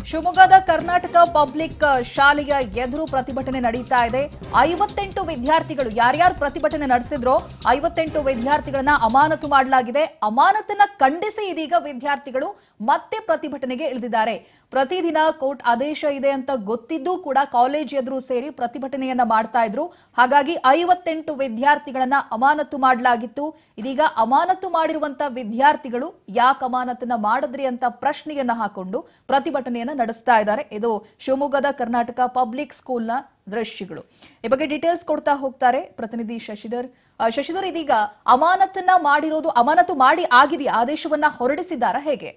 ಶಿವಮೊಗ್ಗದ ಕರ್ನಾಟಕ ಪಬ್ಲಿಕ್ ಶಾಲೆಯ ಎದುರು ಪ್ರತಿಭಟನೆ ನಡೀತಾ ಇದೆ ಐವತ್ತೆಂಟು ವಿದ್ಯಾರ್ಥಿಗಳು ಯಾರ್ಯಾರು ಪ್ರತಿಭಟನೆ ನಡೆಸಿದ್ರೋ ಐವತ್ತೆಂಟು ವಿದ್ಯಾರ್ಥಿಗಳನ್ನ ಅಮಾನತು ಮಾಡಲಾಗಿದೆ ಅಮಾನತನ್ನ ಖಂಡಿಸಿ ಇದೀಗ ವಿದ್ಯಾರ್ಥಿಗಳು ಮತ್ತೆ ಪ್ರತಿಭಟನೆಗೆ ಇಳಿದಿದ್ದಾರೆ ಪ್ರತಿದಿನ ಕೋರ್ಟ್ ಆದೇಶ ಇದೆ ಅಂತ ಗೊತ್ತಿದ್ದೂ ಕೂಡ ಕಾಲೇಜ್ ಎದುರು ಸೇರಿ ಪ್ರತಿಭಟನೆಯನ್ನ ಮಾಡ್ತಾ ಇದ್ರು ಹಾಗಾಗಿ ಐವತ್ತೆಂಟು ವಿದ್ಯಾರ್ಥಿಗಳನ್ನ ಅಮಾನತು ಮಾಡಲಾಗಿತ್ತು ಇದೀಗ ಅಮಾನತು ಮಾಡಿರುವಂತ ವಿದ್ಯಾರ್ಥಿಗಳು ಯಾಕೆ ಅಮಾನತನ್ನ ಮಾಡಿದ್ರಿ ಅಂತ ಪ್ರಶ್ನೆಯನ್ನ ಹಾಕೊಂಡು ಪ್ರತಿಭಟನೆಯನ್ನ ನಡೆಸ್ತಾ ಇದ್ದಾರೆ ಇದು ಶಿವಮೊಗ್ಗದ ಕರ್ನಾಟಕ ಪಬ್ಲಿಕ್ ಸ್ಕೂಲ್ನ ದೃಶ್ಯಗಳು ಈ ಬಗ್ಗೆ ಡೀಟೇಲ್ಸ್ ಕೊಡ್ತಾ ಹೋಗ್ತಾರೆ ಪ್ರತಿನಿಧಿ ಶಶಿಧರ್ ಆ, ಶಶಿಧರ್ ಇದೀಗ ಅಮಾನತನ್ನ ಮಾಡಿರೋದು ಅಮಾನತು ಮಾಡಿ ಆಗಿದೆಯಾ ಆದೇಶವನ್ನ ಹೊರಡಿಸಿದ್ದಾರಾ ಹೇಗೆ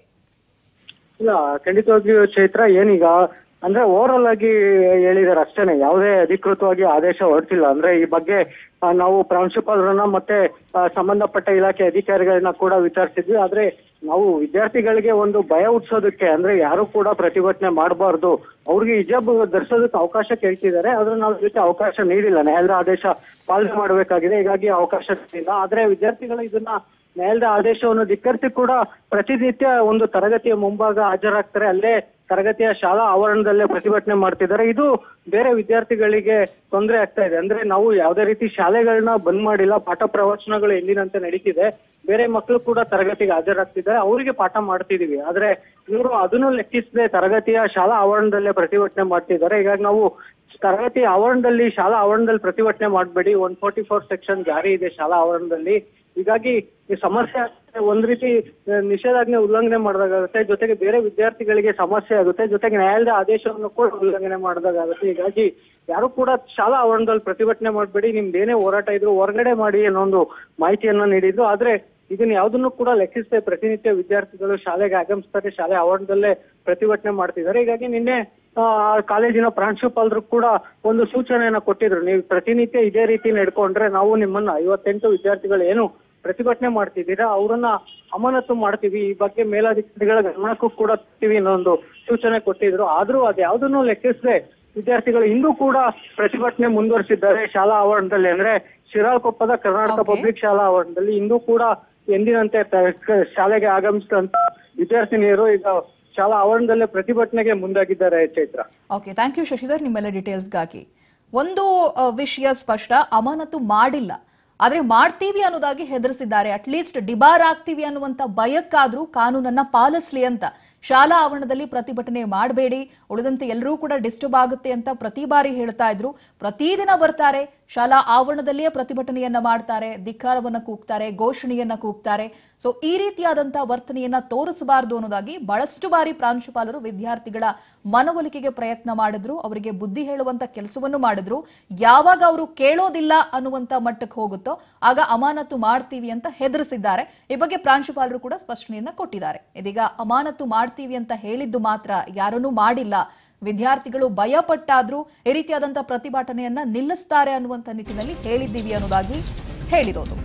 ಇಲ್ಲ ಖಂಡಿತವಾಗಿಯೂ ಚೈತ್ರ ಏನೀಗ ಅಂದ್ರೆ ಓವರಲ್ ಆಗಿ ಹೇಳಿದಾರೆ ಅಷ್ಟೇನೆ ಯಾವುದೇ ಅಧಿಕೃತವಾಗಿ ಆದೇಶ ಹೊರಟಿಲ್ಲ ಅಂದ್ರೆ ಈ ಬಗ್ಗೆ ಆ, ನಾವು ಪ್ರಾಂಶುಪಾಲರನ್ನ ಮತ್ತೆ ಆ, ಸಂಬಂಧಪಟ್ಟ ಇಲಾಖೆ ಅಧಿಕಾರಿಗಳನ್ನ ಕೂಡ ವಿಚಾರಿಸಿದ್ವಿ ಆದ್ರೆ ನಾವು ವಿದ್ಯಾರ್ಥಿಗಳಿಗೆ ಒಂದು ಭಯ ಹುಟ್ಸೋದಕ್ಕೆ ಅಂದ್ರೆ ಯಾರು ಕೂಡ ಪ್ರತಿಭಟನೆ ಮಾಡಬಾರ್ದು ಅವ್ರಿಗೆ ಹಿಜಾಬ್ ಧರಿಸೋದಕ್ಕೆ ಅವಕಾಶ ಕೇಳ್ತಿದ್ದಾರೆ ಆದ್ರೆ ನಾವು ಇದಕ್ಕೆ ಅವಕಾಶ ನೀಡಿಲ್ಲ ನ್ಯಾಯಾಲಯದ ಆದೇಶ ಪಾಲನೆ ಮಾಡಬೇಕಾಗಿದೆ ಹೀಗಾಗಿ ಅವಕಾಶ ನೀಡಿಲ್ಲ ಆದ್ರೆ ವಿದ್ಯಾರ್ಥಿಗಳು ಇದನ್ನ ನ್ಯಾಯಾಲಯದ ಆದೇಶವನ್ನು ಧಿಕ್ಕರಿಸಿ ಕೂಡ ಪ್ರತಿನಿತ್ಯ ಒಂದು ತರಗತಿಯ ಮುಂಭಾಗ ಹಾಜರಾಗ್ತಾರೆ ಅಲ್ಲೇ ತರಗತಿಯ ಶಾಲಾ ಆವರಣದಲ್ಲೇ ಪ್ರತಿಭಟನೆ ಮಾಡ್ತಿದ್ದಾರೆ ಇದು ಬೇರೆ ವಿದ್ಯಾರ್ಥಿಗಳಿಗೆ ತೊಂದರೆ ಆಗ್ತಾ ಇದೆ ಅಂದ್ರೆ ನಾವು ಯಾವುದೇ ರೀತಿ ಶಾಲೆಗಳನ್ನ ಬಂದ್ ಮಾಡಿಲ್ಲ ಪಾಠ ಪ್ರವಚನಗಳು ಎಂದಿನಂತೆ ನಡೀತಿದೆ ಬೇರೆ ಮಕ್ಕಳು ಕೂಡ ತರಗತಿಗೆ ಹಾಜರಾಗ್ತಿದ್ದಾರೆ ಅವರಿಗೆ ಪಾಠ ಮಾಡ್ತಿದೀವಿ ಆದ್ರೆ ಇವರು ಅದನ್ನು ಲೆಕ್ಕಿಸದೆ ತರಗತಿಯ ಶಾಲಾ ಆವರಣದಲ್ಲೇ ಪ್ರತಿಭಟನೆ ಮಾಡ್ತಿದ್ದಾರೆ ಹೀಗಾಗಿ ನಾವು ತರಗತಿ ಆವರಣದಲ್ಲಿ ಶಾಲಾ ಆವರಣದಲ್ಲಿ ಪ್ರತಿಭಟನೆ ಮಾಡಬೇಡಿ ಒನ್ ಫೋರ್ಟಿ ಫೋರ್ ಸೆಕ್ಷನ್ ಜಾರಿ ಇದೆ ಶಾಲಾ ಆವರಣದಲ್ಲಿ ಹೀಗಾಗಿ ಈ ಸಮಸ್ಯೆ ಆಗುತ್ತೆ. ಒಂದ್ ರೀತಿ ಆ, ನಿಷೇಧಾಜ್ಞೆ ಉಲ್ಲಂಘನೆ ಮಾಡಿದಾಗುತ್ತೆ ಜೊತೆಗೆ ಬೇರೆ ವಿದ್ಯಾರ್ಥಿಗಳಿಗೆ ಸಮಸ್ಯೆ ಆಗುತ್ತೆ ಜೊತೆಗೆ ನ್ಯಾಯಾಲಯದ ಆದೇಶವನ್ನು ಕೂಡ ಉಲ್ಲಂಘನೆ ಮಾಡಿದಾಗುತ್ತೆ ಹೀಗಾಗಿ ಯಾರು ಕೂಡ ಶಾಲಾ ಆವರಣದಲ್ಲಿ ಪ್ರತಿಭಟನೆ ಮಾಡಬೇಡಿ ನಿಮ್ದು ಏನೇ ಹೋರಾಟ ಇದ್ರು ಹೊರಗಡೆ ಮಾಡಿ ಅನ್ನೋ ಒಂದು ಮಾಹಿತಿಯನ್ನ ನೀಡಿದ್ರು ಆದ್ರೆ ಇದನ್ನ ಯಾವ್ದನ್ನು ಕೂಡ ಲೆಕ್ಕಿಸದೆ ಪ್ರತಿನಿತ್ಯ ವಿದ್ಯಾರ್ಥಿಗಳು ಶಾಲೆಗೆ ಆಗಮಿಸ್ತಾರೆ ಶಾಲೆ ಆವರಣದಲ್ಲೇ ಪ್ರತಿಭಟನೆ ಮಾಡ್ತಿದ್ದಾರೆ ಹೀಗಾಗಿ ನಿನ್ನೆ ಆ, ಕಾಲೇಜಿನ ಪ್ರಾಂಶುಪಾಲರು ಕೂಡ ಒಂದು ಸೂಚನೆಯನ್ನ ಕೊಟ್ಟಿದ್ರು ನೀವು ಪ್ರತಿನಿತ್ಯ ಇದೇ ರೀತಿ ನಡ್ಕೊಂಡ್ರೆ ನಾವು ನಿಮ್ಮನ್ನ ಐವತ್ತೆಂಟು ವಿದ್ಯಾರ್ಥಿಗಳು ಏನು ಪ್ರತಿಭಟನೆ ಮಾಡ್ತಿದ್ದೀರಾ ಅವರನ್ನ ಅಮಾನತು ಮಾಡ್ತೀವಿ ಈ ಬಗ್ಗೆ ಮೇಲಾಧಿಕಾರಿಗಳ ಗಮನಕ್ಕೂ ಕೂಡ ತರ್ತೀವಿ ಅನ್ನೋ ಒಂದು ಸೂಚನೆ ಕೊಟ್ಟಿದ್ರು ಆದ್ರೂ ಅದ್ಯಾವುದನ್ನು ಲೆಕ್ಕಿಸದೆ ವಿದ್ಯಾರ್ಥಿಗಳು ಇಂದು ಕೂಡ ಪ್ರತಿಭಟನೆ ಮುಂದುವರಿಸಿದ್ದಾರೆ ಶಾಲಾ ಆವರಣದಲ್ಲಿ ಅಂದ್ರೆ ಶಿರಾಳಕೊಪ್ಪದ ಕರ್ನಾಟಕ Okay. ಪಬ್ಲಿಕ್ ಶಾಲಾ ಆವರಣದಲ್ಲಿ ಇಂದು ಕೂಡ ಎಂದಿನಂತೆ ತ- ಕ- ಶಾಲೆಗೆ ಆಗಮಿಸಿದಂತ ವಿದ್ಯಾರ್ಥಿನಿಯರು ಈಗ ಶಾಲಾ ಆವರಣದಲ್ಲೇ ಪ್ರತಿಭಟನೆಗೆ ಮುಂದಾಗಿದ್ದಾರೆ Chaitra okay thank you Shashidhar ನಿಮ್ಮೆಲ್ಲ ಡೀಟೇಲ್ಸ್ಗಾಗಿ ಒಂದು ಆ, ವಿಷಯ ಸ್ಪಷ್ಟ ಅಮಾನತು ಮಾಡಿಲ್ಲ ಆದ್ರೆ ಮಾಡ್ತೀವಿ ಅನ್ನೋದಾಗಿ ಹೆದರಿಸಿದ್ದಾರೆ ಅಟ್ಲೀಸ್ಟ್ ಡಿಬಾರ್ ಆಗ್ತೀವಿ ಅನ್ನುವಂತ ಭಯಕ್ಕಾದ್ರೂ ಕಾನೂನನ್ನ ಪಾಲಿಸ್ಲಿ ಅಂತ ಶಾಲಾ ಆವರಣದಲ್ಲಿ ಪ್ರತಿಭಟನೆ ಮಾಡಬೇಡಿ ಉಳಿದಂತೆ ಎಲ್ಲರೂ ಕೂಡ ಡಿಸ್ಟರ್ಬ್ ಆಗುತ್ತೆ ಅಂತ ಪ್ರತಿ ಬಾರಿ ಹೇಳ್ತಾ ಇದ್ರು ಪ್ರತಿದಿನ ಬರ್ತಾರೆ ಶಾಲಾ ಆವರಣದಲ್ಲಿಯೇ ಪ್ರತಿಭಟನೆಯನ್ನ ಮಾಡ್ತಾರೆ ಧಿಕ್ಕಾರವನ್ನ ಕೂಗ್ತಾರೆ ಘೋಷಣೆಯನ್ನ ಕೂಗ್ತಾರೆ ಸೊ ಈ ರೀತಿಯಾದಂತ ವರ್ತನೆಯನ್ನ ತೋರಿಸಬಾರದು ಅನ್ನೋದಾಗಿ ಬಹಳಷ್ಟು ಬಾರಿ ಪ್ರಾಂಶುಪಾಲರು ವಿದ್ಯಾರ್ಥಿಗಳ ಮನವೊಲಿಕೆಗೆ ಪ್ರಯತ್ನ ಮಾಡಿದ್ರು ಅವರಿಗೆ ಬುದ್ಧಿ ಹೇಳುವಂತ ಕೆಲಸವನ್ನು ಮಾಡಿದ್ರು ಯಾವಾಗ ಅವರು ಕೇಳೋದಿಲ್ಲ ಅನ್ನುವಂತ ಮಟ್ಟಕ್ಕೆ ಹೋಗುತ್ತೋ ಆಗ ಅಮಾನತು ಮಾಡ್ತೀವಿ ಅಂತ ಹೆದರಿಸಿದ್ದಾರೆ ಈ ಬಗ್ಗೆ ಪ್ರಾಂಶುಪಾಲರು ಕೂಡ ಸ್ಪಷ್ಟನೆಯನ್ನ ಕೊಟ್ಟಿದ್ದಾರೆ ಇದೀಗ ಅಮಾನತು ಮಾಡ್ತೀವಿ ಅಂತ ಹೇಳಿದ್ದು ಮಾತ್ರ ಯಾರನ್ನೂ ಮಾಡಿಲ್ಲ ವಿದ್ಯಾರ್ಥಿಗಳು ಭಯಪಟ್ಟಾದ್ರೂ ಈ ರೀತಿಯಾದಂತಹ ಪ್ರತಿಭಟನೆಯನ್ನ ನಿಲ್ಲಿಸ್ತಾರೆ ಅನ್ನುವಂತ ನಿಟ್ಟಿನಲ್ಲಿ ಹೇಳಿದ್ದೀವಿ ಅನ್ನೋದಾಗಿ ಹೇಳಿರೋದು